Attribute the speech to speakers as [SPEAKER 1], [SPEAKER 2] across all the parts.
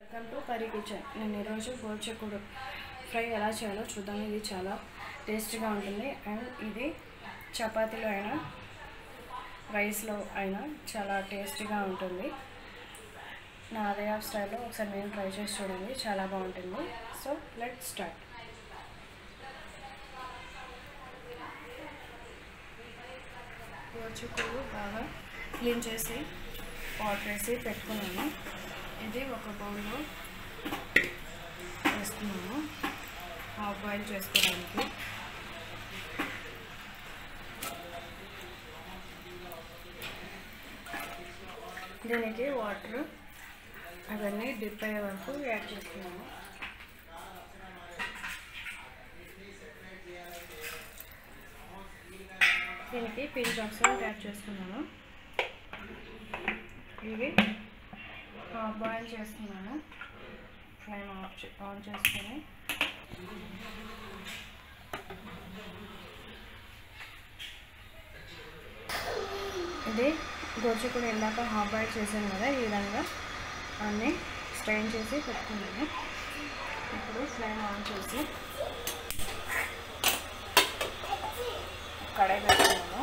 [SPEAKER 1] welcome to curry kitchen నేను ఈరోజు గోర్చకుడు fry ఎలా చేయాలో చూద్దాం ఇది చాలా టేస్టీగా ఉంటుంది అండ్ ఇది చపాతీలో అయినా రైస్లో అయినా చాలా టేస్టీగా ఉంటుంది నా అదే ఆఫ్ స్టైల్లో ఒకసారి నేను ట్రై చేసి చూడండి చాలా బాగుంటుంది సో లెట్ స్టార్ట్ గోర్చుకుడు బాగా క్లీన్ చేసి వాటర్ వేసి పెట్టుకున్నాను ఇది ఒక బౌల్లో వేస్తున్నాను హాఫ్ బాయిల్ చేసుకోవడానికి దీనికి వాటర్ అవన్నీ డిప్ అయ్యే వరకు యాడ్ చేస్తున్నాను దీనికి పించ్ ఆఫ్ సాల్ట్ యాడ్ చేస్తున్నాను ఇవి హాఫ్ బాయిల్ చేస్తున్నాను ఫ్లేమ్ ఆఫ్ చే- ఆన్ చేసుకొని ఇది గోర్చుకుని ఇందాక హాఫ్ బాయిల్ చేశాను కదా ఈ విధంగా అన్నీ స్ట్రైన్ చేసి పెట్టుకున్నాను ఇప్పుడు ఫ్లేమ్ ఆన్ చేసి కడాయి పెట్టుకున్నాను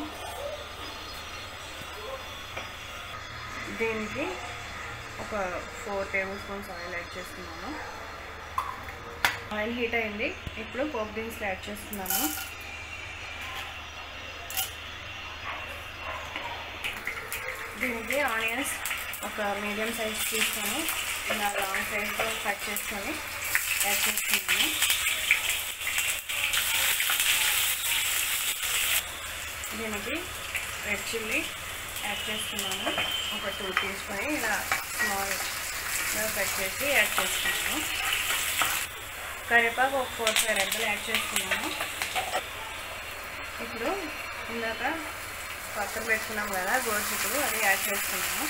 [SPEAKER 1] దీనికి ఒక four tablespoons oil add చేస్తున్నాను ఆయిల్ హీట్ అయింది ఇప్పుడు పోప్ దినుసులు యాడ్ చేస్తున్నాను దీనికి ఆనియన్స్ ఒక మీడియం సైజ్ తీసుకొని ఇలా లాంగ్ సైజ్లో కట్ చేసుకొని యాడ్ చేస్తున్నాను దీనికి రెడ్ చిల్లీ యాడ్ చేస్తున్నాను ఒక టూ తీసుకొని ఇలా స్మాల్గా కట్ చేసి యాడ్ చేస్తున్నాను కరివేపాకు ఒక ఫోర్ ఫైవ్ రెబ్బలు యాడ్ చేస్తున్నాను ఇప్పుడు ఇందాక పక్కన పెట్టుకున్నాం కదా గోరుచిక్కుడు అది యాడ్ చేస్తున్నాను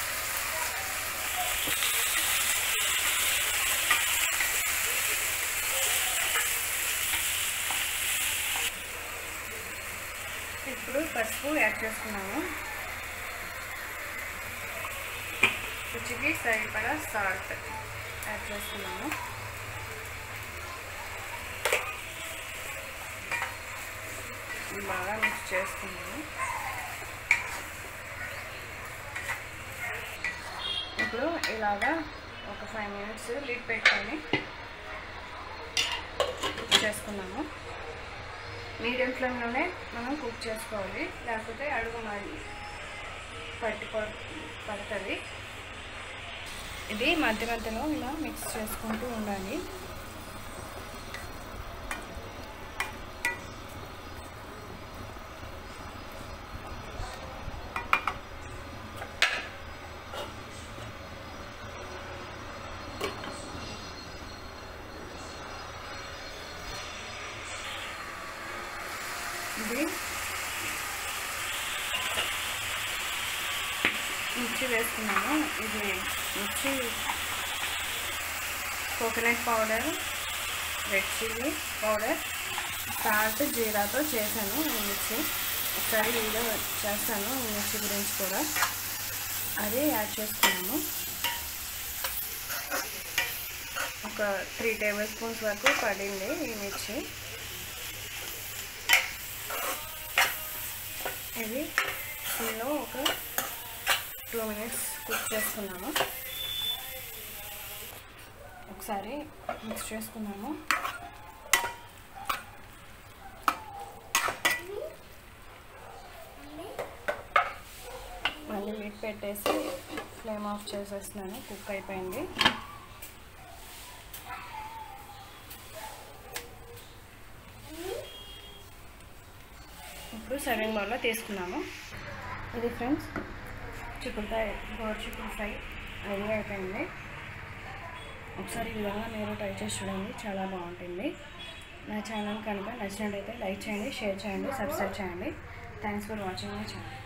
[SPEAKER 1] ఇప్పుడు పసుపు యాడ్ చేస్తున్నాను రుచికి సరిపడా సాల్ట్ యాడ్ చేస్తున్నాను బాగా మిక్స్ చేసుకున్నాను ఇప్పుడు ఇలాగా ఒక ఫైవ్ మినిట్స్ లిడ్ పెట్టుకొని కుక్ చేసుకున్నాము మీడియం ఫ్లేమ్లోనే మనం కుక్ చేసుకోవాలి లేకపోతే అడుగు మరి పట్టి పడుతుంది ఇది మధ్య మధ్యలో ఇలా మిక్స్ చేసుకుంటూ ఉండాలి ఇది మిర్చి వేసుకున్నాను ఇది మిర్చి coconut powder red chilli powder salt జీరాతో చేశాను ఈ మిర్చి ఒకసారి వీడియో చేస్తాను ఈ మిర్చి గురించి కూడా అది యాడ్ చేసుకున్నాను ఒక త్రీ టేబుల్ స్పూన్స్ వరకు పడింది ఈ మిర్చి ఇది దీనిలో ఒక టూ మినిట్స్ కుక్ చేసుకున్నాము ఒకసారి మిక్స్ చేసుకున్నాము మళ్ళీ లిడ్ పెట్టేసి ఫ్లేమ్ ఆఫ్ చేసేస్తున్నాను కుక్ అయిపోయింది ఇప్పుడు సర్వింగ్ బౌల్లో తీసుకున్నాము ఇది ఫ్రెండ్స్ చిక్కుడుకాయ గోరు చిక్కుడు ఫ్రై రెడీ అయిపోయింది ఒకసారి ఈ విధంగా మీరు ట్రై చేసి చూడండి చాలా బాగుంటుంది నా ఛానల్ కనుక నచ్చినట్టయితే లైక్ చేయండి షేర్ చేయండి సబ్స్క్రైబ్ చేయండి thanks for watching my channel